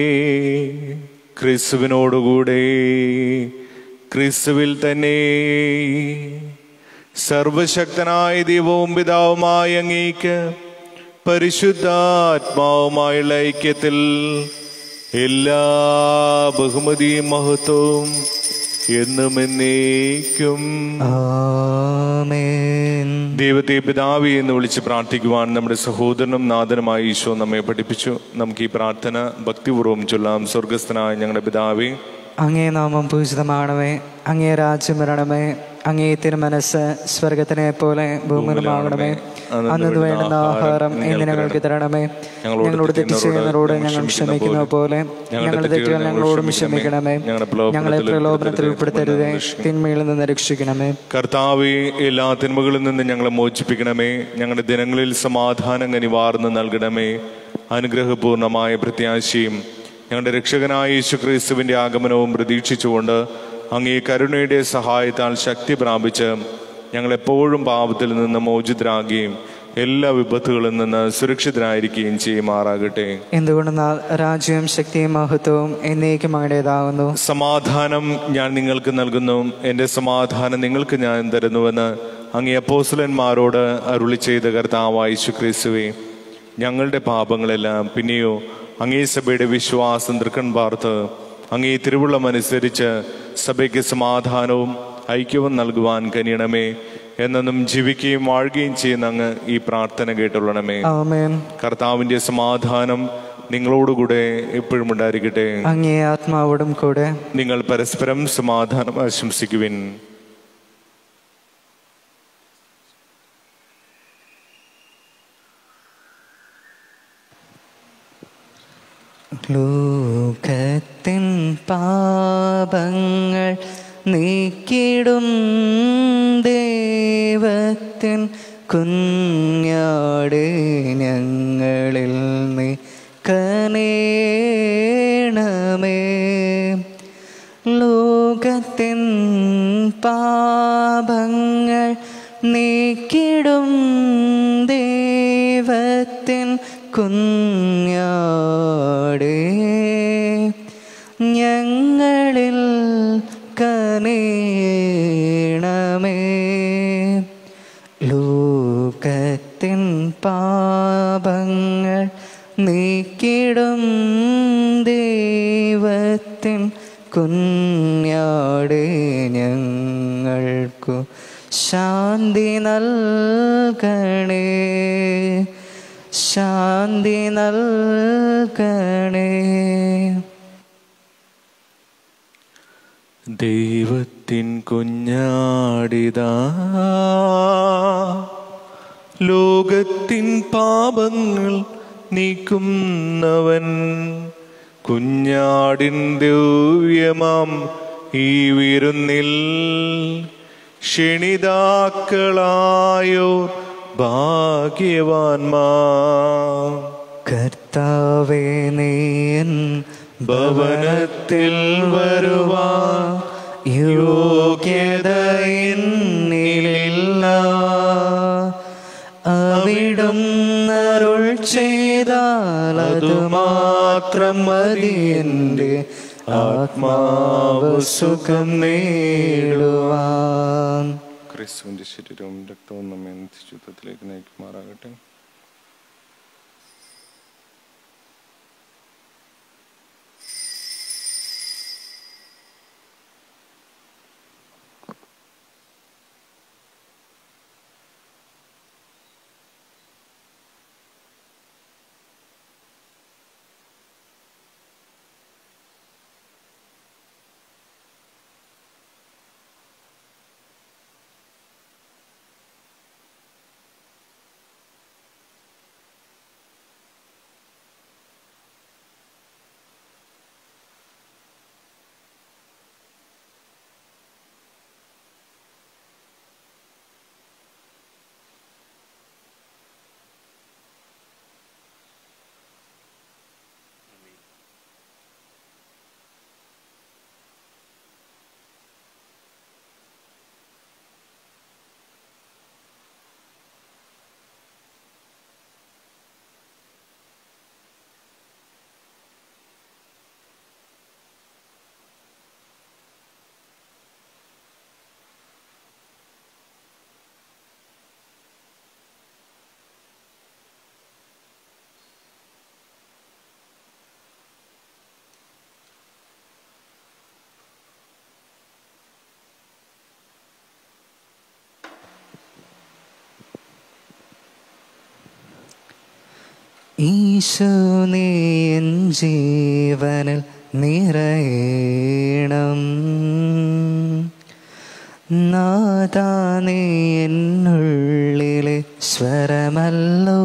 [SPEAKER 2] ക്രിസ്തുവിനോടുകൂടെ ക്രിസ്തുവിൽ തന്നെ സർവശക്തനായ ദൈവവും പിതാവുമായ അങ്ങേക്ക് പരിശുദ്ധാത്മാവുമായുള്ള ഐക്യത്തിൽ എല്ലാ ബഹുമതിയും മഹത്വവും എന്നും എന്നേക്കും
[SPEAKER 1] ആമേൻ
[SPEAKER 2] ദൈവത്തെ പിതാവി എന്ന് വിളിച്ച് പ്രാർത്ഥിക്കുവാൻ നമ്മുടെ സഹോദരനും നാഥനുമായ ഈശോ നമ്മെ പഠിപ്പിച്ചു നമുക്ക് ഈ പ്രാർത്ഥന ഭക്തിപൂർവ്വം ചൊല്ലാം സ്വർഗസ്ഥനായ ഞങ്ങളുടെ പിതാവേ
[SPEAKER 1] അങ്ങേ നാമം പൂജിതമാണമേ അങ്ങേ രാജ്യം വരണമേ അങ്ങേ തിരുമനസ് സ്വർഗത്തിനെ പോലെ ഭൂമിയിലുമാകണമേ അന്നു വേണ്ടുന്ന ആഹാരം ഇന്ന് ഞങ്ങൾക്ക് തരണമേ ഞങ്ങളോട് തെറ്റ് ചെയ്യുന്നവരോട് ഞങ്ങൾ ക്ഷമിക്കുന്ന പോലെ ഞങ്ങളുടെ തെറ്റുകൾ ഞങ്ങളോടും ക്ഷമിക്കണമേ ഞങ്ങളെ പ്രലോഭനത്തിൽ ഉൾപ്പെടുത്തരുതേ തിന്മയിൽ നിന്ന് രക്ഷിക്കണമേ
[SPEAKER 2] കർത്താവെ എല്ലാ തിന്മകളിൽ നിന്ന് ഞങ്ങളെ മോചിപ്പിക്കണമേ ഞങ്ങളുടെ ദിനങ്ങളിൽ സമാധാനം കനിവാർന്ന് നൽകണമേ അനുഗ്രഹപൂർണമായ പ്രത്യാശയും ഞങ്ങളുടെ രക്ഷകനായ യേശു ക്രിസ്തുവിൻ്റെ ആഗമനവും പ്രതീക്ഷിച്ചുകൊണ്ട് അങ്ങേ കരുണയുടെ സഹായത്താൽ ശക്തി പ്രാപിച്ച് ഞങ്ങളെപ്പോഴും പാപത്തിൽ നിന്ന് മോചിതരാകുകയും എല്ലാ വിപത്തുകളിൽ നിന്ന് സുരക്ഷിതരായിരിക്കുകയും ചെയ്യുമാറാകട്ടെ
[SPEAKER 1] എന്തുകൊണ്ടെന്നാൽ രാജ്യവും ശക്തിയും മഹത്വവും എന്നേക്കും അങ്ങടേതാകുന്നു
[SPEAKER 2] സമാധാനം ഞാൻ നിങ്ങൾക്ക് നൽകുന്നു എൻ്റെ സമാധാനം നിങ്ങൾക്ക് ഞാൻ തരുന്നുവെന്ന് അങ്ങേ അപ്പോസ്തലന്മാരോട് അരുളി ചെയ്ത കർത്താവായ യേശുക്രിസ്തുവേ ഞങ്ങളുടെ പാപങ്ങളെല്ലാം പിന്നെയോ അങ്ങേ സഭയുടെ വിശ്വാസം തൃക്കൺ പാർത്ത് അങ്ങേ തിരുവുള്ളമനുസരിച്ച് സഭയ്ക്ക് സമാധാനവും ഐക്യവും നൽകുവാൻ കനിയണമേ എന്നെന്നും ജീവിക്കുകയും വാഴുകയും ചെയ്യുന്ന അങ്ങ് ഈ പ്രാർത്ഥന കേട്ടുള്ളണമേ
[SPEAKER 1] ആമേൻ
[SPEAKER 2] കർത്താവിൻ്റെ സമാധാനം നിങ്ങളോടുകൂടെ എപ്പോഴും ഉണ്ടായിരിക്കട്ടെ
[SPEAKER 1] അങ്ങേ ആത്മാവോടും കൂടെ
[SPEAKER 2] നിങ്ങൾ പരസ്പരം സമാധാനം ആശംസിക്കുവിൻ
[SPEAKER 1] ലോകത്തിൻ പാപങ്ങൾ നീക്കിടും ദൈവത്തിൻ കുഞ്ഞാട് ഞങ്ങളിൽ നീ കനേണമേ ലോകത്തിൻ പാപങ്ങൾ നീക്കിടും ദൈവത്തിൻ കുഞ്ഞാടേ ഞങ്ങളിൽ കനേണമേ ലോകത്തിൻ പാപങ്ങൾ നീക്കിടും ദൈവത്തിൻ കുഞ്ഞാടേ ഞങ്ങൾക്കു ശാന്തി നൽകണേ ശാന്തി നൽകണേ
[SPEAKER 2] ദൈവത്തിൻ കുഞ്ഞാടിതാ ലോകത്തിൻ പാപങ്ങൾ നീക്കുന്നവൻ കുഞ്ഞാടിൻ ദിവ്യമാം ഈ വിരുന്നിൽ ക്ഷണിതാക്കളായോ ഭാഗ്യവാന്മാ
[SPEAKER 1] കർത്താവേ നീൻ
[SPEAKER 2] ഭവനത്തിൽ വരുവാ
[SPEAKER 1] യോഗ്യത എന്നിലില്ല അവിടും അരുൾ ചെയ്താൽ അത് മാത്രം മതി എൻ്റെ ആത്മാവ് സുഖം നേടുവാൻ
[SPEAKER 2] ക്രിസ്തുവിന്റെ ശരീരവും രക്തവും നമ്മെ ശുദ്ധത്തിലേക്ക് നയിക്കുമാറാകട്ടെ
[SPEAKER 1] ഈശോ നീ എൻ ജീവനിൽ നിറയണം നാദാ നീ എന്നുള്ളിലെ സ്വരമല്ലോ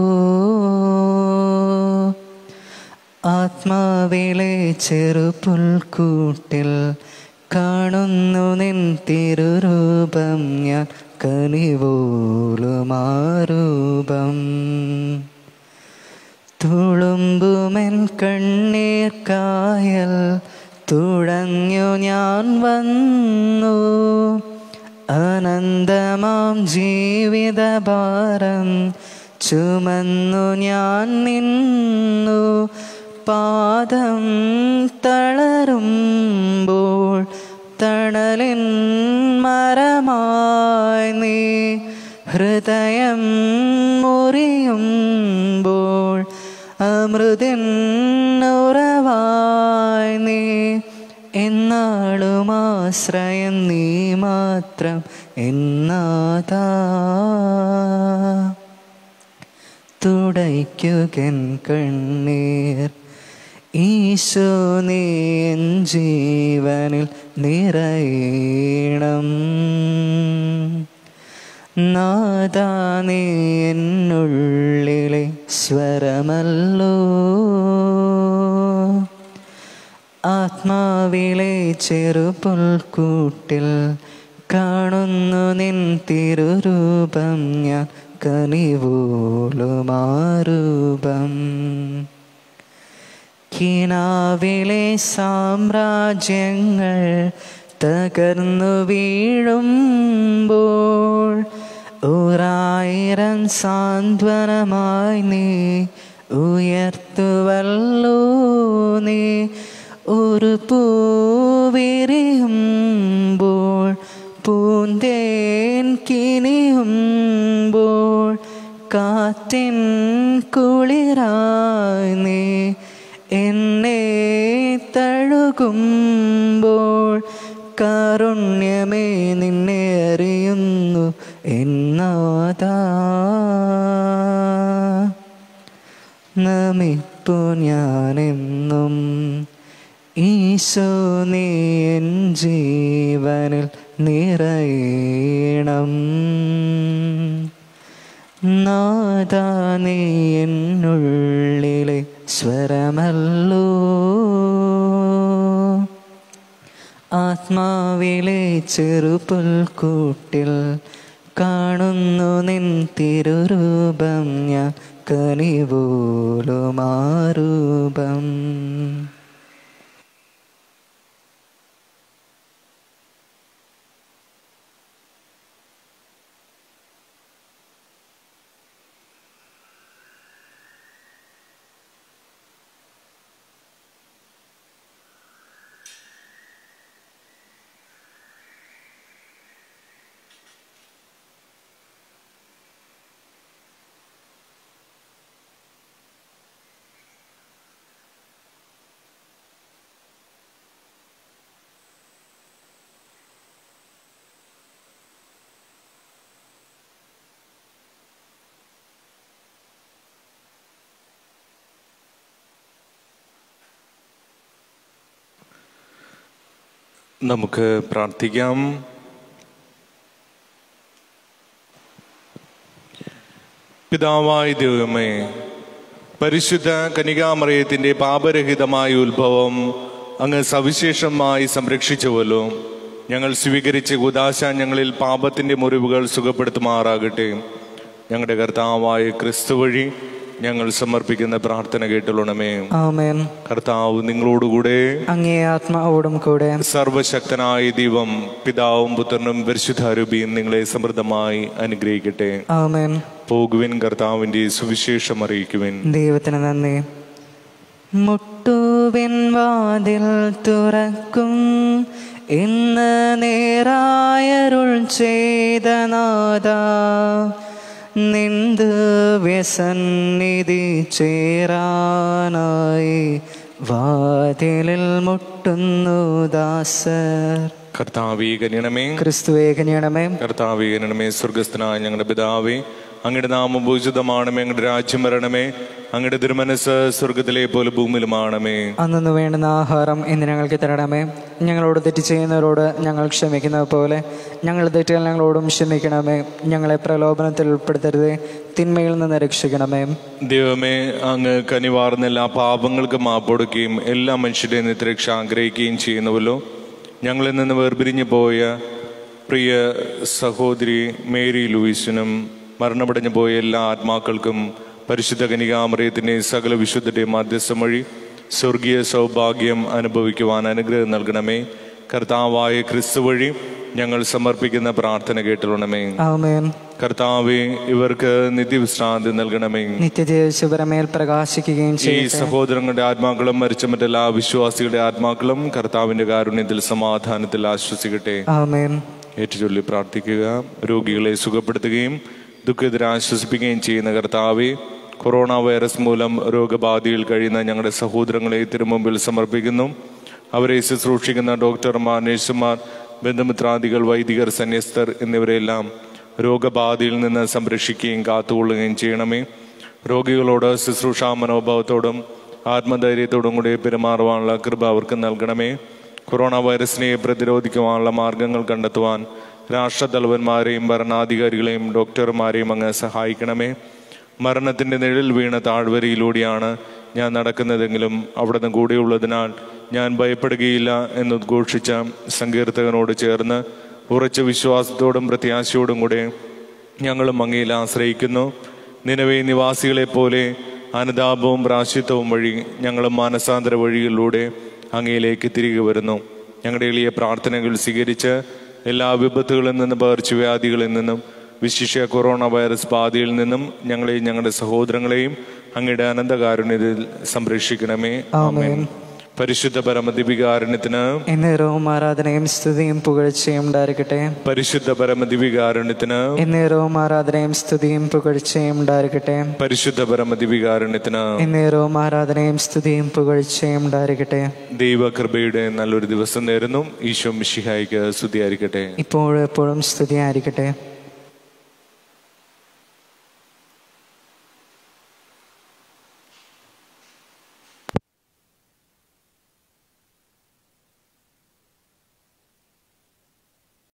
[SPEAKER 1] ആത്മാവിലെ ചെറുപുൽക്കൂട്ടിൽ കാണുന്നു നിൻ തിരുരൂപം ഞാൻ കനിവോലുമാരൂപം തുളുമ്പുമെൻ കണ്ണീർ കായൽ തുഴഞ്ഞു ഞാൻ വന്നു അനന്തമാം ജീവിതഭാരം ചുമന്നു ഞാൻ നിന്നു പാദം തളരുമ്പോൾ തണലിൻ മരമായി നീ ഹൃദയം മുറിയുമ്പോൾ അമൃതിൻ ഉറവായി നീ എന്നാളും ആശ്രയം നീ മാത്രം എന്നാതാ തുടയ്ക്കുകൻ കണ്ണീർ ഈശോ നീ എൻ ജീവനിൽ നിറയണം നാദാ നീ എന്നുള്ളിലെ സ്വരമല്ലോ ആത്മാവിലെ ചെറുപുൽക്കൂട്ടിൽ കാണുന്നു നിൻ തിരുരൂപം ഞാൻ കനിവോളുമാരൂപം കിനാവിലെ സാമ്രാജ്യങ്ങൾ തകർന്നു വീഴുമ്പോൾ ഒരായിരം സാന്ത്വനമായി നീ ഉയർത്തുവല്ലോ നീ ഒരു പൂവിരിയുമ്പോൾ പൂന്തേൻ കിനിയുമ്പോൾ കാറ്റിൻ കുളിരായി നീ എന്നെ തഴുകുമ്പോൾ കാരുണ്യമേ നിന്നെ അറിയുന്നു എന്നാതാ നമിപ്പു ഞാനെന്നും ഈശോ നീ എൻ ജീവനിൽ നിറയണം നാദാ നീ എന്നുള്ളിലെ സ്വരമല്ലോ ആത്മാവിലെ ചെറുപുൽക്കൂട്ടിൽ കാണുന്നു നിൻ തിരുരൂപം ഞാൻ കനിവോലുമാരൂപം
[SPEAKER 2] നമുക്ക് പ്രാർത്ഥിക്കാം പിതാവായ ദൈവമേ പരിശുദ്ധ കനികാമറയത്തിന്റെ പാപരഹിതമായ ഉത്ഭവം അങ്ങ് സവിശേഷമായി സംരക്ഷിച്ചുവല്ലോ ഞങ്ങൾ സ്വീകരിച്ച ഉദാശ ഞങ്ങളിൽ പാപത്തിന്റെ മുറിവുകൾ സുഖപ്പെടുത്തുമാറാകട്ടെ ഞങ്ങളുടെ കർത്താവായ ക്രിസ്തു വഴി ഞങ്ങൾ സമർപ്പിക്കുന്ന പ്രാർത്ഥന കേട്ടുള്ളണമേ
[SPEAKER 1] ആമേൻ
[SPEAKER 2] കർത്താവ് നിങ്ങളോടുകൂടെ
[SPEAKER 1] അങ്ങേ ആത്മാവോടും കൂടെ
[SPEAKER 2] സർവശക്തനായ ദൈവം പിതാവും പുത്രനും പരിശുദ്ധാരൂപിയും നിങ്ങളെ സമൃദ്ധമായി അനുഗ്രഹിക്കട്ടെ
[SPEAKER 1] ആമേൻ
[SPEAKER 2] പോകുവിൻ കർത്താവിന്റെ സുവിശേഷം അറിയിക്കുവിൻ
[SPEAKER 1] ദൈവത്തിന് നന്ദി മുട്ടുവിൻ വാതിൽ തുറക്കും ഇന്ന് നേരായരുൾ ചെയ്ത നാദ നിന്ത് വ്യസന്നിധി ചേരാനായി വാതിലിൽ മുട്ടുന്നു ദാസർ
[SPEAKER 2] കർത്താവേ കനിയണമേ
[SPEAKER 1] ക്രിസ്തുവേ കനിയണമേ
[SPEAKER 2] കർത്താവേ കനിയണമേ സ്വർഗസ്ഥനായ ഞങ്ങളുടെ പിതാവേ അങ്ങയുടെ നാമം പൂജിതമാണമേ അങ്ങയുടെ രാജ്യം വരണമേ അങ്ങയുടെ തിരുമനസ് സ്വർഗത്തിലെ പോലെ ഭൂമിയിലുമാണമേ
[SPEAKER 1] അന്നു വേണ്ടുന്ന ആഹാരം ഇന്ന് ഞങ്ങൾക്ക് തരണമേ ഞങ്ങളോട് തെറ്റ് ചെയ്യുന്നവരോട് ഞങ്ങൾ ക്ഷമിക്കുന്നത് പോലെ ഞങ്ങൾ തെറ്റുകൾ ഞങ്ങളോടും ക്ഷമിക്കണമേ ഞങ്ങളെ പ്രലോഭനത്തിൽ ഉൾപ്പെടുത്തരുതേ തിന്മയിൽ നിന്ന് രക്ഷിക്കണമേ
[SPEAKER 2] ദൈവമേ അങ്ങ് കനിവാർന്ന എല്ലാ പാപങ്ങൾക്കും മാപ്പൊടുക്കുകയും എല്ലാ മനുഷ്യരുടെയും നിത്യരക്ഷ ആഗ്രഹിക്കുകയും ചെയ്യുന്നുവല്ലോ ഞങ്ങളിൽ നിന്ന് വേർപിരിഞ്ഞു പോയ പ്രിയ സഹോദരി മേരി ലൂയിസിനും മരണമടഞ്ഞു പോയ എല്ലാ ആത്മാക്കൾക്കും പരിശുദ്ധ കനികാമറിയത്തിൻ്റെയും സകല വിശുദ്ധരുടെയും മാധ്യസ്ഥം വഴി സ്വർഗീയ സൗഭാഗ്യം അനുഭവിക്കുവാൻ അനുഗ്രഹം നൽകണമേ കർത്താവായ ക്രിസ്തു വഴി ഞങ്ങൾ സമർപ്പിക്കുന്ന പ്രാർത്ഥന കേട്ടുകൊള്ളണമേ
[SPEAKER 1] ആമേൻ
[SPEAKER 2] കർത്താവെ ഇവർക്ക് നിത്യവിശ്രാന്തി നൽകണമേ
[SPEAKER 1] നിത്യജീവശുപരമേൽ പ്രകാശിക്കുകയും
[SPEAKER 2] ഈ
[SPEAKER 1] ചെയ്യട്ടെ
[SPEAKER 2] സഹോദരങ്ങളുടെ ആത്മാക്കളും മരിച്ച മറ്റെല്ലാ വിശ്വാസികളുടെ ആത്മാക്കളും കർത്താവിന്റെ കാരുണ്യത്തിൽ സമാധാനത്തിൽ ആശ്വസിക്കട്ടെ
[SPEAKER 1] ആമേൻ
[SPEAKER 2] ഏറ്റുചൊല്ലി പ്രാർത്ഥിക്കുക രോഗികളെ സുഖപ്പെടുത്തുകയും ദുഃഖിതരെ ആശ്വസിപ്പിക്കുകയും ചെയ്യുന്ന കർത്താവെ കൊറോണ വൈറസ് മൂലം രോഗബാധയിൽ കഴിയുന്ന ഞങ്ങളുടെ സഹോദരങ്ങളെ തിരുമുമ്പിൽ സമർപ്പിക്കുന്നു അവരെ ശുശ്രൂഷിക്കുന്ന ഡോക്ടർമാർ നഴ്സുമാർ ബന്ധുമിത്രാദികൾ വൈദികർ സന്യസ്തർ എന്നിവരെല്ലാം രോഗബാധയിൽ നിന്ന് സംരക്ഷിക്കുകയും കാത്തുകൊള്ളുകയും ചെയ്യണമേ രോഗികളോട് ശുശ്രൂഷാ മനോഭാവത്തോടും ആത്മധൈര്യത്തോടും കൂടി പെരുമാറുവാനുള്ള കൃപ അവർക്ക് നൽകണമേ കൊറോണ വൈറസിനെ പ്രതിരോധിക്കുവാനുള്ള മാർഗങ്ങൾ കണ്ടെത്തുവാൻ രാഷ്ട്രതലവന്മാരെയും ഭരണാധികാരികളെയും ഡോക്ടർമാരെയും അങ്ങ് സഹായിക്കണമേ മരണത്തിന്റെ നിഴൽ വീണ താഴ്വരയിലൂടെയാണ് ഞാൻ നടക്കുന്നതെങ്കിലും അവിടുന്ന് കൂടെയുള്ളതിനാൽ ഞാൻ ഭയപ്പെടുകയില്ല എന്നുദ്ഘോഷിച്ച സങ്കീർത്തകനോട് ചേർന്ന് ഉറച്ച വിശ്വാസത്തോടും പ്രത്യാശയോടും കൂടെ ഞങ്ങളും അങ്ങയിൽ ആശ്രയിക്കുന്നു നിലവേ നിവാസികളെ പോലെ അനുതാപവും പ്രാശ്യത്വവും വഴി ഞങ്ങളും മാനസാന്തര വഴികളിലൂടെ അങ്ങയിലേക്ക് തിരികെ വരുന്നു ഞങ്ങളുടെ എളിയ പ്രാർത്ഥനകൾ സ്വീകരിച്ച് എല്ലാ വിപത്തുകളിൽ നിന്നും പകർച്ചവ്യാധികളിൽ നിന്നും വിശിഷ്യ കൊറോണ വൈറസ് ബാധയിൽ നിന്നും ഞങ്ങളെയും ഞങ്ങളുടെ സഹോദരങ്ങളെയും അങ്ങയുടെ അനന്തകാരുണ്യത്തിൽ സംരക്ഷിക്കണമേ ആമേൻ പരിശുദ്ധ പരമദിവികാരുണ്യത്തിന്
[SPEAKER 1] എന്നേരവും ആരാധനയും സ്തുതിയും പുകഴ്ചയും ഉണ്ടായിരിക്കട്ടെ
[SPEAKER 2] പരിശുദ്ധ പരമദിവികാരുണ്യത്തിന്
[SPEAKER 1] എന്നേരവും ആരാധനയും സ്തുതിയും പുകഴ്ചയും ഉണ്ടായിരിക്കട്ടെ
[SPEAKER 2] പരിശുദ്ധ പരമദിവികാരുണ്യത്തിന്
[SPEAKER 1] എന്നേരവും ആരാധനയും സ്തുതിയും പുകഴ്ചയും ഉണ്ടായിരിക്കട്ടെ
[SPEAKER 2] ദൈവകൃപയുടെ നല്ലൊരു ദിവസം നേരുന്നു ഈശോ മിശിഹായിക്ക് സ്തുതിയായിരിക്കട്ടെ
[SPEAKER 1] ഇപ്പോഴും എപ്പോഴും സ്തുതിയായിരിക്കട്ടെ